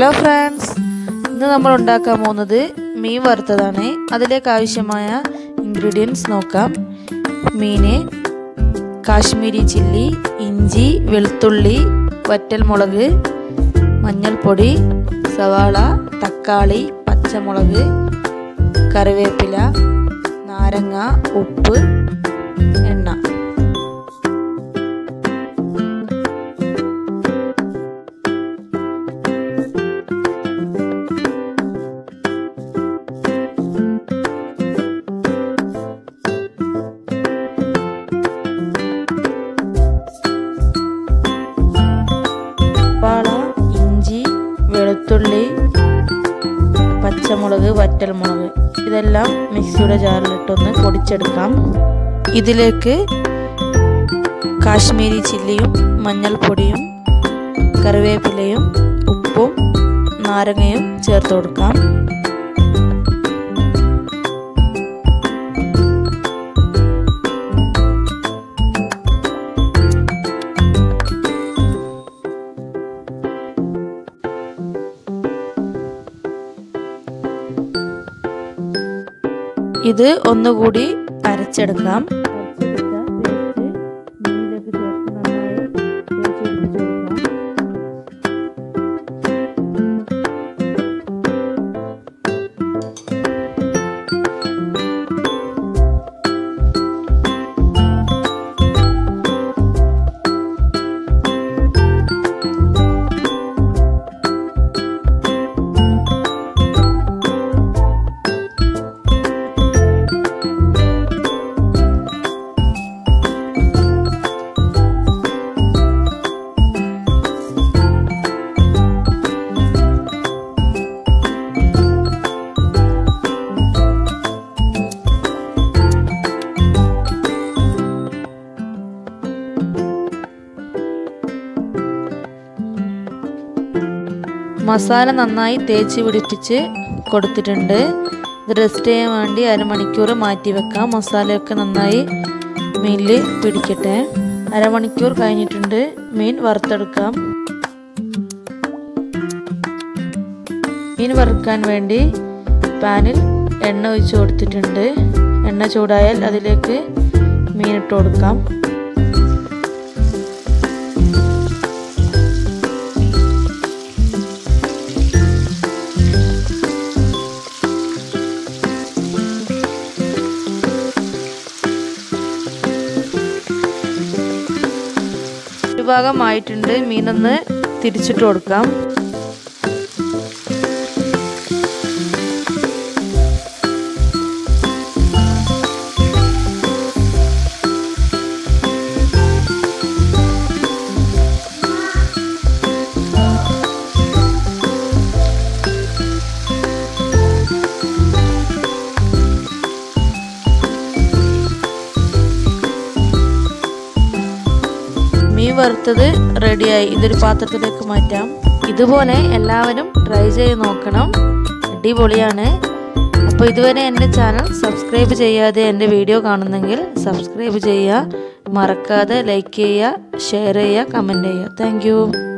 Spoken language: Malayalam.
ഹലോ ഫ്രണ്ട്സ് ഇന്ന് നമ്മൾ ഉണ്ടാക്കാൻ പോകുന്നത് മീൻ വറുത്തതാണ് അതിലേക്ക് ആവശ്യമായ ഇൻഗ്രീഡിയൻസ് നോക്കാം മീന് കാശ്മീരി ചില്ലി ഇഞ്ചി വെളുത്തുള്ളി വറ്റൽമുളക് മഞ്ഞൾപ്പൊടി സവാള തക്കാളി പച്ചമുളക് കറിവേപ്പില നാരങ്ങ ഉപ്പ് എണ്ണ സവാള ഇഞ്ചി വെളുത്തുള്ളി പച്ചമുളക് വറ്റൽമുളക് ഇതെല്ലാം മിക്സിയുടെ ജാറിലിട്ടൊന്ന് പൊടിച്ചെടുക്കാം ഇതിലേക്ക് കാശ്മീരി ചില്ലിയും മഞ്ഞൾപ്പൊടിയും കറിവേപ്പിലയും ഉപ്പും നാരങ്ങയും ചേർത്ത് കൊടുക്കാം ഇത് ഒന്നുകൂടി അരച്ചെടുക്കാം മസാല നന്നായി തേച്ച് പിടിപ്പിച്ച് കൊടുത്തിട്ടുണ്ട് ഇത് റെസ്റ്റ് ചെയ്യാൻ വേണ്ടി അരമണിക്കൂർ മാറ്റി വെക്കാം മസാലയൊക്കെ നന്നായി മീനിൽ പിടിക്കട്ടെ അരമണിക്കൂർ കഴിഞ്ഞിട്ടുണ്ട് മീൻ വറുത്തെടുക്കാം മീൻ വറുക്കാൻ വേണ്ടി പാനിൽ എണ്ണ ഒഴിച്ച് കൊടുത്തിട്ടുണ്ട് എണ്ണ ചൂടായാൽ അതിലേക്ക് മീൻ ഇട്ട് കൊടുക്കാം ഒരു ഭാഗമായിട്ടുണ്ട് മീനൊന്ന് തിരിച്ചിട്ട് കൊടുക്കാം മീൻ വറുത്തത് റെഡിയായി ഇതൊരു പാത്രത്തിലേക്ക് മാറ്റാം ഇതുപോലെ എല്ലാവരും ട്രൈ ചെയ്ത് നോക്കണം അടിപൊളിയാണ് അപ്പോൾ ഇതുവരെ എൻ്റെ ചാനൽ സബ്സ്ക്രൈബ് ചെയ്യാതെ എൻ്റെ വീഡിയോ കാണുന്നെങ്കിൽ സബ്സ്ക്രൈബ് ചെയ്യുക മറക്കാതെ ലൈക്ക് ചെയ്യുക ഷെയർ ചെയ്യുക കമൻറ്റ് ചെയ്യുക താങ്ക്